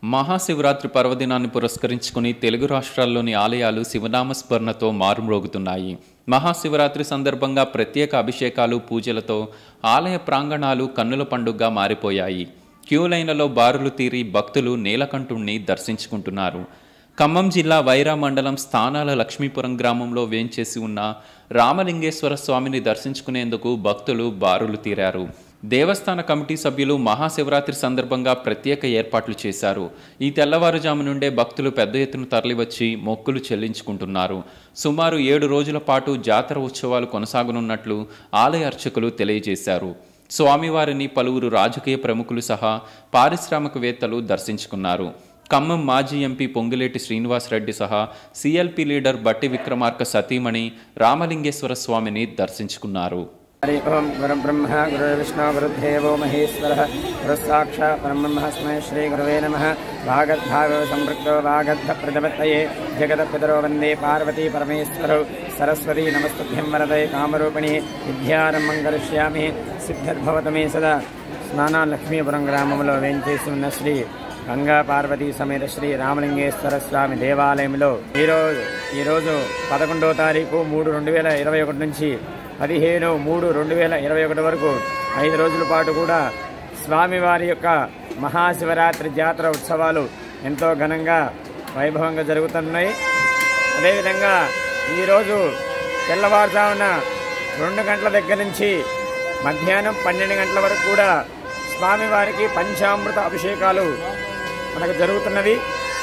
మహాశివరాత్రి పర్వదినాన్ని పురస్కరించుకుని తెలుగు రాష్ట్రాల్లోని ఆలయాలు శివనామస్మరణతో మారుమ్రోగుతున్నాయి మహాశివరాత్రి సందర్భంగా ప్రత్యేక అభిషేకాలు పూజలతో ఆలయ ప్రాంగణాలు కన్నుల పండుగగా మారిపోయాయి క్యూ లైన్లలో బారులు తీరి భక్తులు నీలకంఠుణ్ణి దర్శించుకుంటున్నారు ఖమ్మం జిల్లా వైరా మండలం స్థానాల లక్ష్మీపురం గ్రామంలో వేంచేసి ఉన్న రామలింగేశ్వర స్వామిని దర్శించుకునేందుకు భక్తులు బారులు తీరారు దేవస్థాన కమిటీ సభ్యులు మహాశివరాత్రి సందర్భంగా ప్రత్యేక ఏర్పాట్లు చేశారు ఈ తెల్లవారుజాము నుండే భక్తులు పెద్ద ఎత్తున తరలివచ్చి మొక్కులు చెల్లించుకుంటున్నారు సుమారు ఏడు రోజుల పాటు జాతర ఉత్సవాలు కొనసాగనున్నట్లు ఆలయ అర్చకులు తెలియజేశారు స్వామివారిని పలువురు రాజకీయ ప్రముఖులు సహా పారిశ్రామికవేత్తలు దర్శించుకున్నారు ఖమ్మం మాజీ ఎంపీ పొంగిలేటి శ్రీనివాసరెడ్డి సహా సిఎల్పి లీడర్ బట్టి విక్రమార్క సతీమణి రామలింగేశ్వర స్వామిని దర్శించుకున్నారు హరి ఓం గురు బ్రహ్మ గురు విష్ణు గురుదేవో మహేశ్వర గురు సాక్షాత్ పరబ్రహ్మస్మై శ్రీ గురువే నమ భాగద్భాగో సంపృక్తో వాగద్ధ ప్రజపత్తయే జగత పితరో వందే పార్వతీ పరమేశ్వరౌ సరస్వతీ నమస్తుభ్యం వరదే కామరూపిణి విద్యారంభం కరిష్యామి సిద్ధిర్భవతు మే సదా స్నానా లక్ష్మీపురం గ్రామంలో వేంచేసి ఉన్న శ్రీ గంగా పార్వతీ సమేత శ్రీ రామలింగేశ్వర స్వామి దేవాలయంలో ఈరోజు ఈరోజు పదకొండో తారీఖు మూడు రెండు వేల ఇరవై ఒకటి నుంచి పదిహేను మూడు రెండు వేల ఇరవై ఒకటి వరకు ఐదు రోజుల పాటు కూడా స్వామివారి యొక్క మహాశివరాత్రి జాతర ఉత్సవాలు ఎంతో ఘనంగా వైభవంగా జరుగుతున్నాయి అదేవిధంగా ఈరోజు తెల్లవారుజామున రెండు గంటల దగ్గర నుంచి మధ్యాహ్నం పన్నెండు గంటల వరకు కూడా స్వామివారికి పంచామృత అభిషేకాలు మనకు జరుగుతున్నవి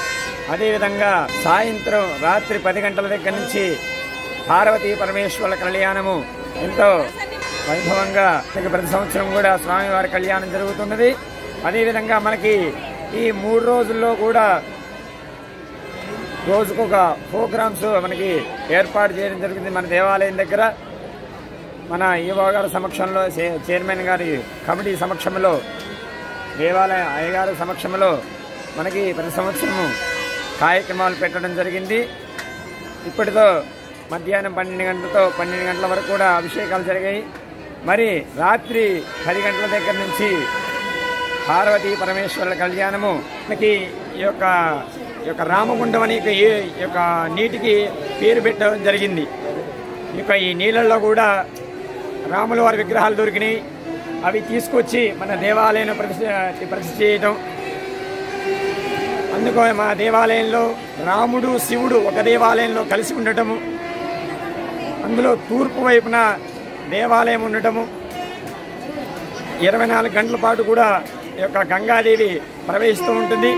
అదేవిధంగా సాయంత్రం రాత్రి పది గంటల దగ్గర నుంచి పార్వతీ పరమేశ్వరుల కళ్యాణము ఎంతో వైభవంగా ఇక ప్రతి సంవత్సరం కూడా స్వామివారి కళ్యాణం జరుగుతున్నది అదేవిధంగా మనకి ఈ మూడు రోజుల్లో కూడా రోజుకొక ప్రోగ్రామ్స్ మనకి ఏర్పాటు చేయడం జరిగింది మన దేవాలయం దగ్గర మన ఈవో గారి సమక్షంలో చే- చైర్మన్ గారి కమిటీ సమక్షంలో దేవాలయ అయ్యగారి సమక్షంలో మనకి ప్రతి సంవత్సరము కార్యక్రమాలు పెట్టడం జరిగింది ఇప్పటితో మధ్యాహ్నం పన్నెండు గంటలతో పన్నెండు గంటల వరకు కూడా అభిషేకాలు జరిగాయి మరి రాత్రి పది గంటల దగ్గర నుంచి పార్వతీ పరమేశ్వరుల కళ్యాణము మనకి ఈ యొక్క ఈ యొక్క రామగుండం అనే ఈ ఈ యొక్క నీటికి పేరు పెట్టడం జరిగింది ఈ యొక్క ఈ నీళ్ళల్లో కూడా రాముల వారి విగ్రహాలు దొరికినాయి అవి తీసుకొచ్చి మన దేవాలయంలో ప్రతిష్ఠ ప్రతిష్ఠ చేయటం అందుకో మా దేవాలయంలో రాముడు శివుడు ఒక దేవాలయంలో కలిసి ఉండటము అందులో తూర్పు వైపున దేవాలయం ఉండటము ఇరవై నాలుగు గంటల పాటు కూడా ఈ యొక్క గంగాదేవి ప్రవహిస్తూ ఉంటుంది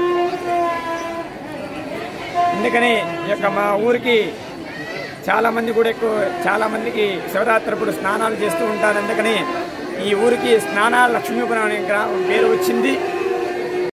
అందుకని ఈ యొక్క మా ఊరికి చాలా మంది కూడా ఎక్కువ చాలా మందికి శివరాత్రి స్నానాలు చేస్తూ ఉంటారు అందుకని ఈ ఊరికి స్నానాల లక్ష్మీపురం అనే గ్రామం పేరు వచ్చింది